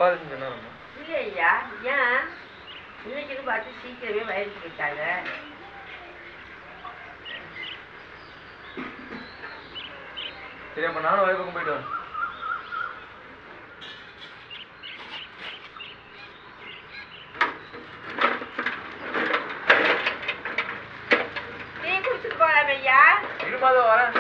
அப்பா சொன்னாரம்மா இல்லையா ஏன் இன்னைக்குன்னு பார்த்து சீக்கிரமே வயலுக்கு போயிட்டாங்க சரி அப்ப நானும் வயல் பக்கம் போயிட்டு வரேன் டீ குடிச்சிட்டு போகலாம் ஐயா இருமா அதோ வரேன்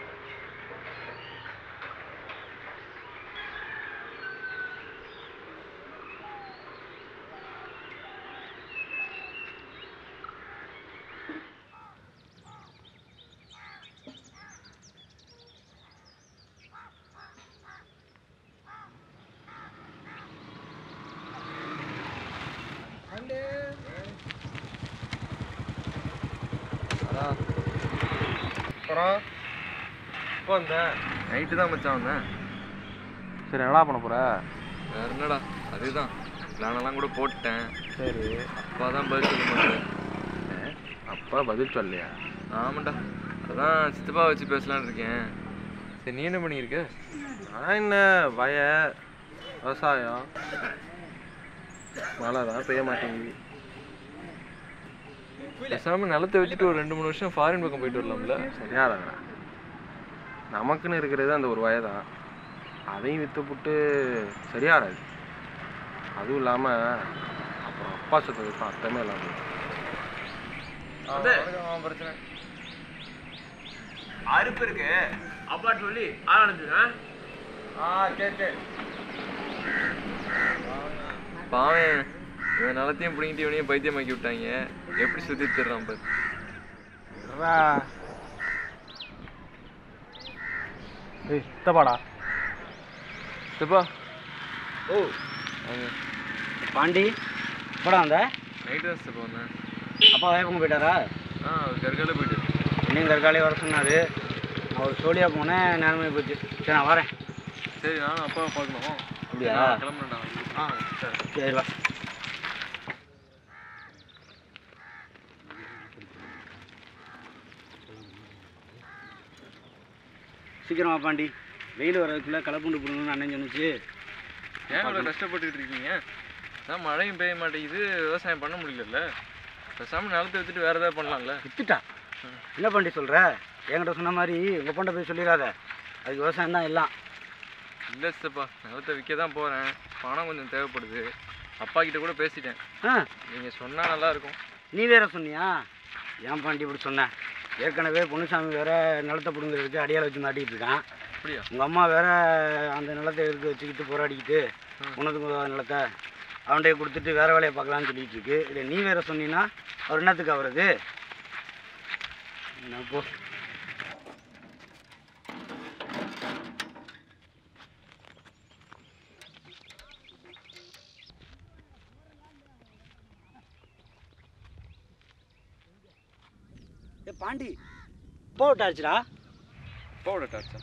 அப்புறம் இப்போ வந்தேன் நைட்டு தான் மச்சான் வந்தேன் சரி என்னடா பண்ண போற வேற என்னடா அதுதான் பிளானெல்லாம் கூட போட்டேன் சரி அப்பா தான் பதில் சொல்ல மாட்டேன் அப்பா பதில் சொல்லலையா ஆமாண்டா அதான் சித்தப்பா வச்சு பேசலான்னு இருக்கேன் சரி நீ என்ன பண்ணியிருக்க நான் என்ன வய விவசாயம் மழை தான் பெய்ய மாட்டேங்குது பேசாம நிலத்தை வச்சுட்டு ஒரு ரெண்டு மூணு வருஷம் ஃபாரின் பக்கம் போயிட்டு வரலாம்ல சரியாதாங்கடா நமக்குன்னு இருக்கிறது அந்த ஒரு வயதான் அதையும் விற்றுப்புட்டு சரியாடாது அதுவும் இல்லாமல் அப்புறம் அப்பா சொத்ததுக்கு அர்த்தமே இல்லாமல் அவன் பிரச்சனை அறுப்பு இருக்கு அப்பா சொல்லி ஆரம்பிச்சுங்க ஆ சரி சரி பாவன் இவன் நிலத்தையும் பிடிங்கிட்டு இவனையும் பைத்தியமாக்கி விட்டாங்க எப்படி சுத்தி தர்றான் பாரு ஏய் சித்தப்பாடா சித்தப்பா ஓ பாண்டி எப்படா வந்த நைட்டு தான் சித்தப்பா வந்தேன் அப்பா வேப்பங்க போயிட்டாரா ஆ அவர் கற்கால போயிட்டு இன்னும் தற்காலிக வர சொன்னார் அவர் சோழியா போனேன் நேரமே போச்சு சரி நான் வரேன் சரி நானும் அப்பாவை பார்க்கணும் அப்படியா நான் கிளம்புறேன்டா ஆ சரி சரி வா சீக்கிரமா பாண்டி வெயில் வர்றதுக்குள்ள கலப்புண்டு போடணும்னு அண்ணன் சொன்னுச்சு ஏன் இவ்வளோ கஷ்டப்பட்டுட்டு இருக்கீங்க அதான் மழையும் பெய்ய மாட்டேங்குது விவசாயம் பண்ண முடியலல்ல பேசாம நிலத்தை வித்துட்டு வேற ஏதாவது பண்ணலாம்ல வித்துட்டா என்ன பாண்டி சொல்ற என்கிட்ட சொன்ன மாதிரி உங்கள் பண்ண போய் சொல்லிடாத அதுக்கு விவசாயம் தான் எல்லாம் இல்லை சித்தப்பா நிலத்தை விற்க தான் போகிறேன் பணம் கொஞ்சம் தேவைப்படுது அப்பா கிட்ட கூட பேசிட்டேன் ஆ நீங்கள் சொன்னால் நல்லா இருக்கும் நீ வேற சொன்னியா ஏன் பாண்டி இப்படி சொன்ன ஏற்கனவே பொன்னுசாமி வேற நிலத்தை பிடுங்கிறதுக்கு அடியால் வச்சு மாட்டிக்கிட்டு இருக்கான் அப்படியா உங்கள் அம்மா வேற அந்த நிலத்தை எடுத்து வச்சுக்கிட்டு போராடிக்கிட்டு உனக்கு உதவாத நிலத்தை அவன்கிட்ட கொடுத்துட்டு வேற வேலையை பார்க்கலான்னு சொல்லிட்டு இருக்கு இல்லை நீ வேற சொன்னீன்னா அவர் என்னத்துக்கு அவரது என்ன போ ஏ பாண்டி போட்டாச்சுடா போட டாச்சா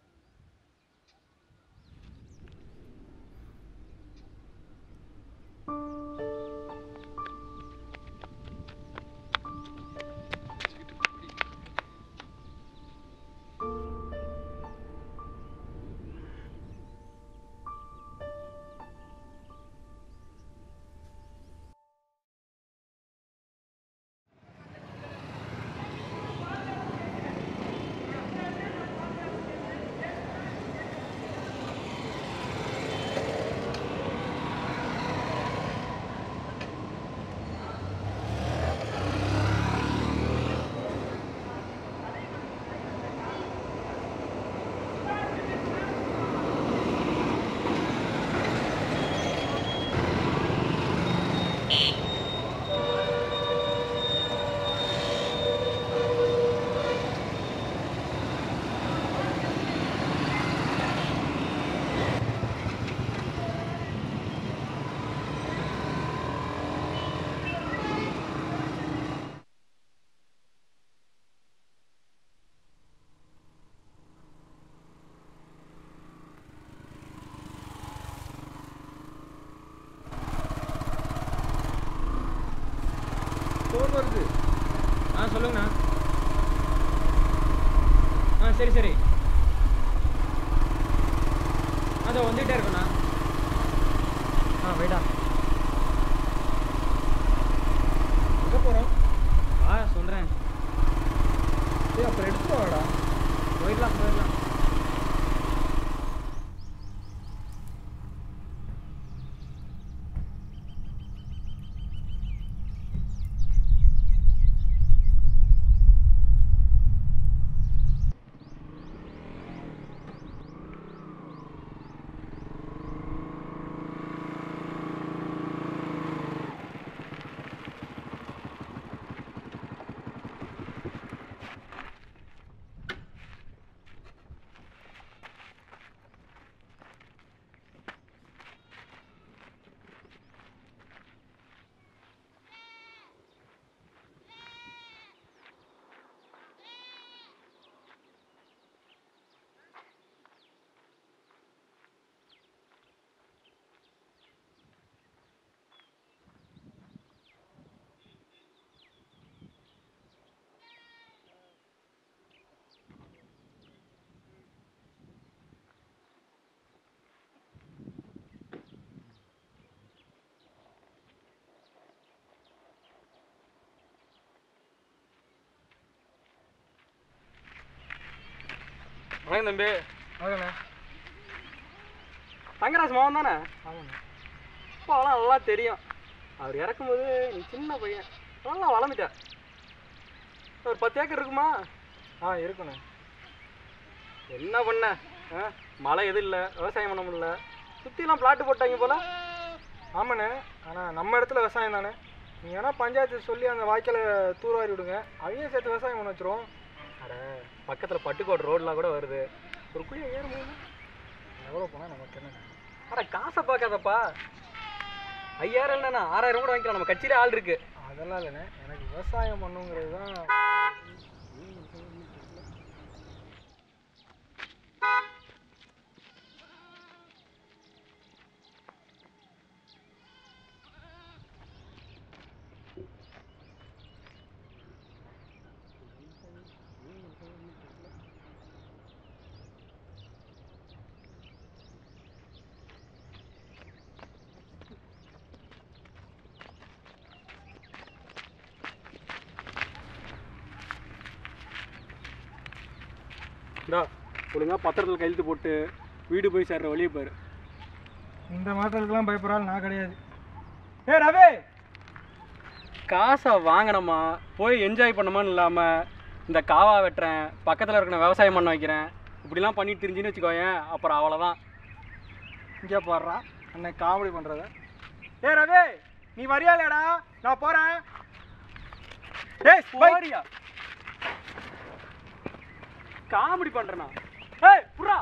ஃபோன் வருது ஆ சொல்லுங்கண்ணா ஆ சரி சரி அதோ வந்துகிட்டே இருக்கண்ணா ஆ போயிட்டா எங்கே போகிறோம் ஆ சொல்கிறேன் சரி அப்புறம் எடுத்துட்டு வாடா போயிடலாம் போயிடலாம் வணக்கம் தம்பி வாங்கண்ணே தங்கராஜ் மோகன் தானே ஆமாண்ணே அப்பா அவெல்லாம் நல்லா தெரியும் அவர் இறக்கும்போது நீ சின்ன பையன் நல்லா வளர்ந்துட்ட ஒரு பத்து ஏக்கர் இருக்குமா ஆ இருக்குண்ணே என்ன பண்ண ஆ? மழை எதுவும் இல்லை விவசாயம் பண்ண முடியல சுற்றிலாம் பிளாட்டு போட்டாங்க போல ஆமாண்ணே ஆனால் நம்ம இடத்துல விவசாயம் தானே நீங்கள் வேணால் பஞ்சாயத்து சொல்லி அந்த வாய்க்காலை தூர்வாரி விடுங்க அதையும் சேர்த்து விவசாயம் பண்ண வச்சிரும் அட பக்கத்தில் பட்டுக்கோட்டை ரோடெலாம் கூட வருது ஒரு குழியை ஏற முடியுமா எவ்வளோ போனால் நமக்கு என்ன அட காசை பார்க்காதப்பா ஐயாயிரம் இல்லைண்ணா ஆறாயிரம் கூட வாங்கிக்கலாம் நம்ம கட்சியிலே ஆள் இருக்கு அதெல்லாம் இல்லைண்ணே எனக்கு விவசாயம் பண்ணுங்கிறது தான் இந்தா ஒழுங்காக பத்திரத்தில் கையெழுத்து போட்டு வீடு போய் சேர்ற வழியை பாரு இந்த மாற்றத்துக்கெல்லாம் பயப்படுறாள் நான் கிடையாது ஏ ரவி காசை வாங்கினோமா போய் என்ஜாய் பண்ணமான்னு இல்லாமல் இந்த காவா வெட்டுறேன் பக்கத்தில் இருக்கிற விவசாயம் பண்ண வைக்கிறேன் இப்படிலாம் பண்ணிட்டு தெரிஞ்சுன்னு வச்சுக்கோயேன் அப்புறம் அவ்வளோதான் இங்கே போடுறா அன்னைக்கு காமெடி பண்ணுறத ஏ ரவி நீ வரியா இல்லையாடா நான் போகிறேன் ஏய் பை போறியா காமெடி பண்ணுறேண்ணா ஏய் புறா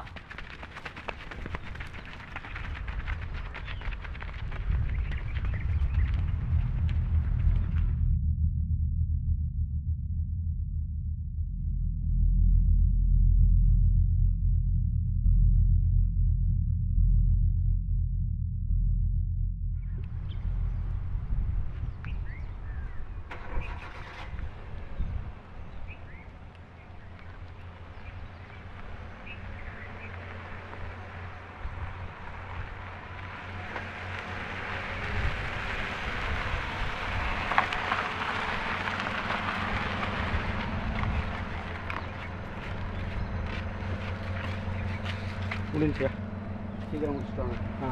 முடிஞ்சியா சீக்கிரம் முடிச்சுட்டாங்க ஆ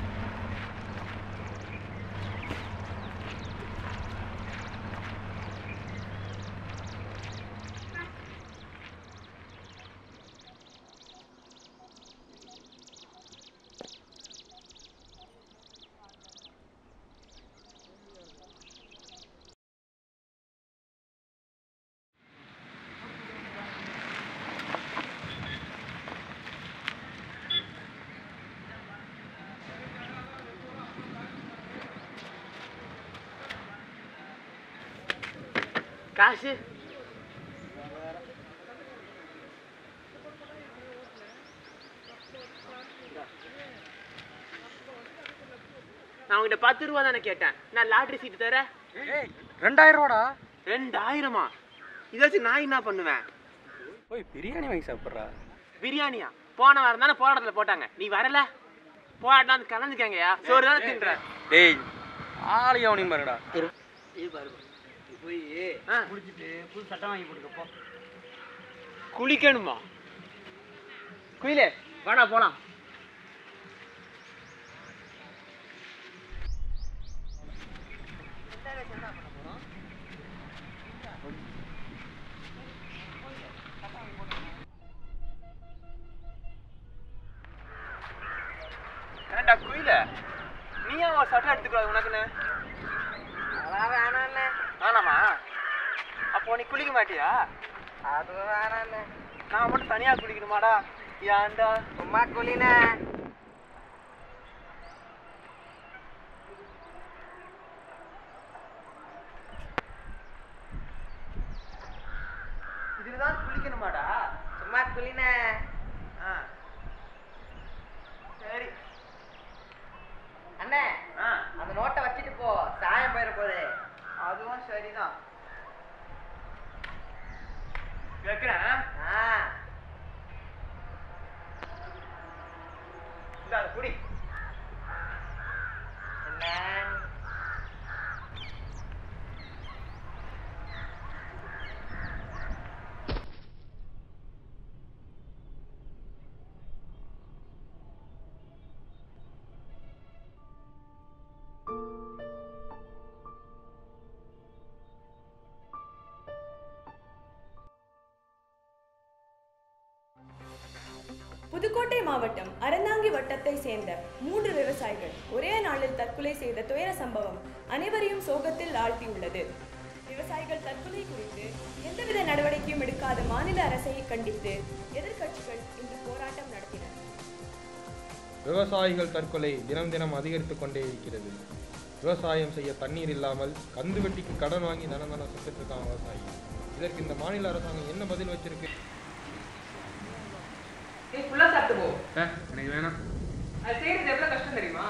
காசு நான் உங்ககிட்ட பத்து ரூபா தானே கேட்டேன் நான் லாட்ரி சீட்டு தர ரெண்டாயிரம் ரூபாடா ரெண்டாயிரமா இதாச்சும் நான் என்ன பண்ணுவேன் போய் பிரியாணி வாங்கி சாப்பிட்றா பிரியாணியா போன வாரம் தானே போராட்டத்தில் போட்டாங்க நீ வரல போராட்டம் வந்து கலந்துக்கங்கயா சோறு தானே தின்ற டேய் ஆளி அவனையும் பாருடா இது பாரு நீ போய் ஆ. குளிச்சுட்டு புது சட்டை வாங்கி போட்டுக்கப்போ குளிக்கணுமா குயிலே வாடா போலாம் ஏன்டா குயில நீ ஏன் ஒரு சட்டை எடுத்துக்கூடாது உனக்குன்னு அதான் வேணாண்ணே வேணாமா அப்போ நீ குளிக்க மாட்டியா அது வேணாண்ணே நான் மட்டும் தனியா குளிக்கணுமாடா ஏன்டா சும்மா குளிண்ணே இதுதான் குளிக்கணுமாடா சும்மா குளிண்ணே ஆ சரி அண்ணே ஆ அந்த நோட்டை வச்சுட்டு போ சாயம் போயிட போகுது அதுவும் சரிதான் வைக்கிறேன் ஆ இந்த அதை குடி என்ன புதுக்கோட்டை மாவட்டம் அறந்தாங்கி வட்டத்தை சேர்ந்த மூன்று விவசாயிகள் ஒரே நாளில் தற்கொலை செய்த துயர சம்பவம் அனைவரையும் சோகத்தில் ஆழ்த்தியுள்ளது விவசாயிகள் தற்கொலை குறித்து எந்தவித நடவடிக்கையும் எடுக்காத மாநில அரசை கண்டித்து எதிர்க்கட்சிகள் இன்று போராட்டம் நடத்தின விவசாயிகள் தற்கொலை தினம் தினம் அதிகரித்து கொண்டே இருக்கிறது விவசாயம் செய்ய தண்ணீர் இல்லாமல் கந்து வெட்டிக்கு கடன் வாங்கி தினம் தினம் செத்துட்டு இருக்கான் விவசாயி இதற்கு இந்த மாநில அரசாங்கம் என்ன பதில் வச்சிருக்கு நீ ஃபுல்லா சாப்பிட்டு போ எனக்கு வேணாம் அது செய்யறது எவ்வளவு கஷ்டம் தெரியுமா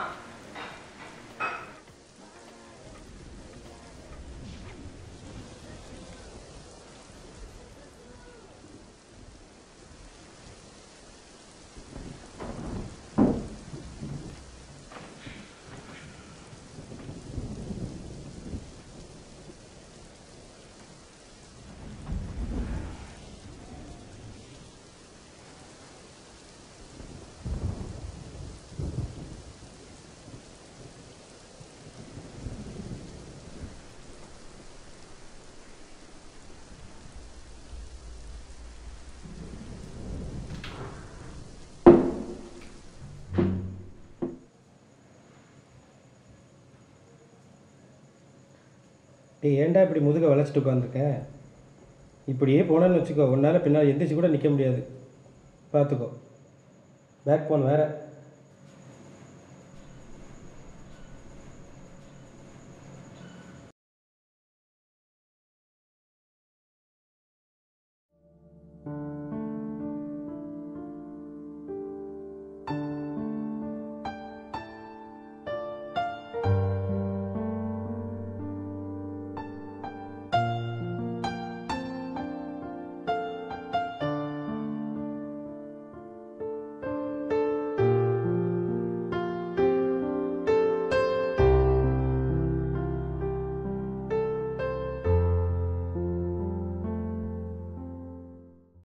டேய் ஏன்டா இப்படி முதுக வளைச்சிட்டு உட்காந்துருக்க இப்படியே போனேன்னு வச்சுக்கோ உன்னால் பின்னால் எந்திரிச்சு கூட நிற்க முடியாது பார்த்துக்கோ பேக் போன் வேறு